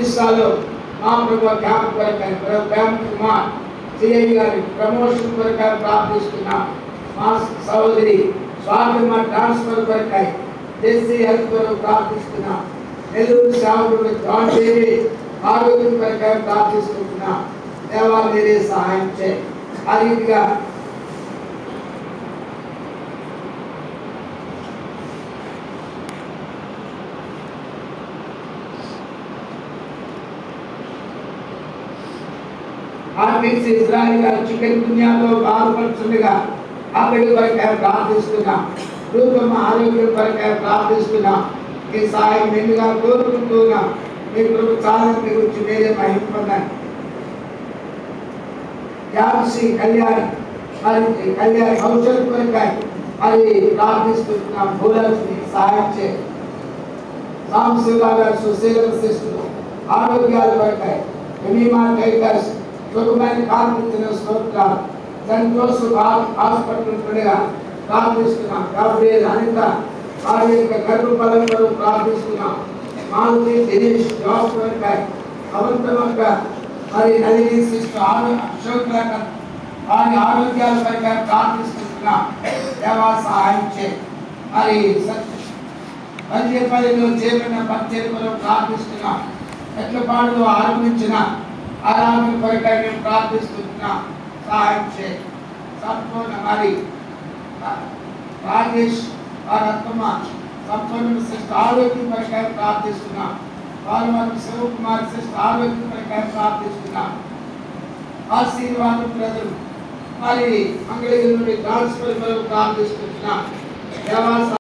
ఒడిస్సాలో మా ప్రభు క్యాంప్ కొరకై Prabhu camp Kumar CI గారి ప్రమోషన్ కొరకై ప్రార్థిస్తున్నాం మా సహోదరి స్వాగమ ట్రాన్స్ఫర్ కొరకై దేశీ హెల్త్ కొరకు ప్రార్థిస్తున్నాం నెల్లూరు సేవకుడు జాన్ దేవి ఆరోగ్యం కొరకై ప్రార్థిస్తున్నాం దేవా మీరే సహాయం చేయి ఆ రీతిగా ఆర్మిక్స్ ఇజ్రాయిల్ గారు చికెన్ దునియాలో బాధపడుతుండగా అక్కడి కొరకే ప్రార్థిస్తున్నాం రూపమ్మ ఆరోగ్యం కొరకే ప్రార్థిస్తున్నాం మీ సహాయం మెండుగా కోరుకుంటున్నాం మీ ప్రభు చాలా మీ గురించి మీరే మహిమ పొందండి యాదశ్రీ కళ్యాణ్ మరి కళ్యాణ్ భవిష్యత్ కొరకాయ మరి ప్రార్థిస్తున్నాం భూలక్ష్మి సహాయం చేయండి సాంశివా గారు సుశీల శిష్యులు ఆరోగ్యాల కొరకాయ ఎమీమా టైగర్స్ సుఖమైన కార్మికుల స్తోత్రాలు సెంట్ జోసెఫ్ హాస్పిటల్ ఉండగా ప్రార్థిస్తున్నాం గాబ్రియల్ అనిత వారి యొక్క గర్భఫలం కొరకు ప్రార్థిస్తున్నాం మారుతి దినేష్ జాబ్ కొరకాయ అవంతమంక మరి నదిని సిస్టర్ అశోక్ లేఖన్ వారి ఆరోగ్యాల కొరకాయ ప్రార్థిస్తున్నాం దేవా సహాయం చేయి మరి సత్య పంచేపల్లిలో చేపట్టిన పచ్చరికలో ప్రార్థిస్తున్నాం ఎట్లపాడులో ఆరంభించిన ఆరాధన కొరకై మేము ప్రార్థిస్తున్నాం సహాయం చేయి సంపూర్ణ మరి రాజేష్ వారి అత్తమ్మ సంపూర్ణ శ్రేష్ఠ ఆరోగ్యం కొరకై ప్రార్థిస్తున్నాం వారు వారి శివకుమార్ శ్రేష్ఠ ఆరోగ్యం కొరకై ప్రార్థిస్తున్నాం ఆశీర్వాదం ప్రజలు మరి మంగళగిరి నుండి ట్రాన్స్ఫర్ కొరకు ప్రార్థిస్తున్నాం దేవా